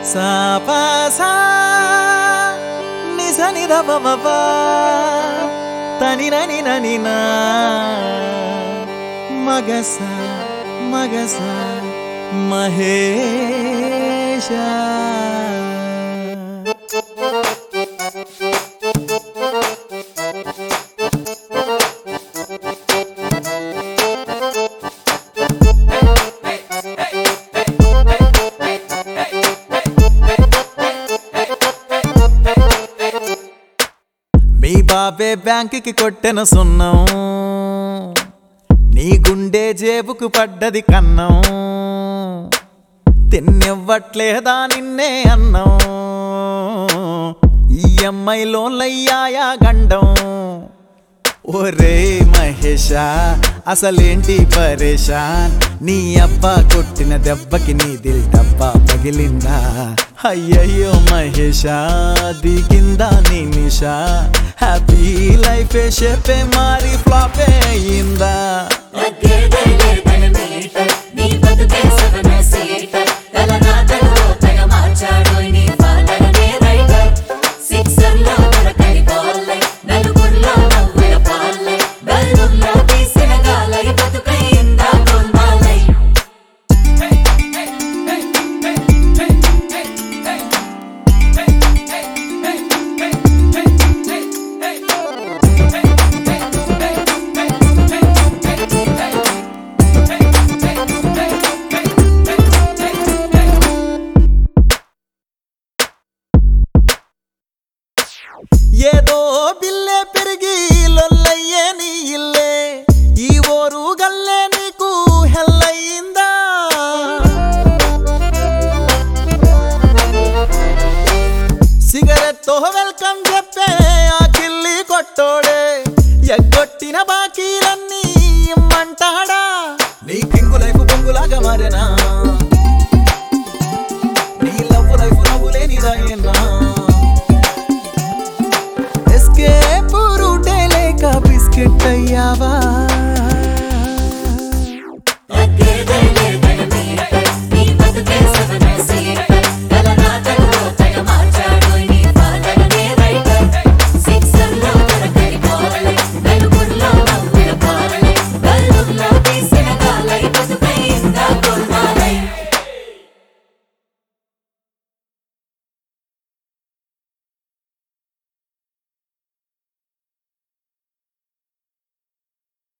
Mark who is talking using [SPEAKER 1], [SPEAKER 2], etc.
[SPEAKER 1] సాపాసా నిజ నిద బబ తని నని నని నా మగస మగస మహేష మీ బాబే బ్యాంకుకి కొట్టెన సున్నం నీ గుండె జేబుకు పడ్డది కన్నం తిన్నివ్వట్లేదా నిన్నే అన్నం ఈఎంఐ లోన్లయ్యాయా గండం ఒరే మహేషా అసలేంటి పరేషాన్ నీ అబ్బా కొట్టిన దెబ్బకి నీ దిల్ డబ్బా పగిలిందా అయ్యయ్యో మహేషా దిగిందా నీ నిషా హ్యాపీ లైఫ్ షేపే మారి ఫ్లాపే అయ్యిందా
[SPEAKER 2] నీ బతుకే సవన సీటర్ తలనాథను తెగ మార్చాడు నీ ఫాదరనే రైటర్ సిక్సర్లో దొరకని బాల్లై నలుగురిలో నవ్వుల పాల్లై బల్బుల్లో తీసిన గాలై బతుకయిందా గొంబాలై
[SPEAKER 1] ఏదో బిల్లే పెరిగి లొల్లయ్యే నీ ఇల్లే ఈ ఓరు గల్లే నీకు హెల్లయ్యిందా సిగరెట్తో వెల్కమ్ చెప్పే ఆ కిల్లి కొట్టోడే ఎగ్గొట్టిన బాకీలన్నీ ఇమ్మంటాడా నీ కింగు లైఫ్ పొంగులాగా మారేనా నీ లవ్ లైఫ్ నవ్వులేనిదాయేనా ఎస్కేప్ రూటే లేక బిస్కెట్ అయ్యావా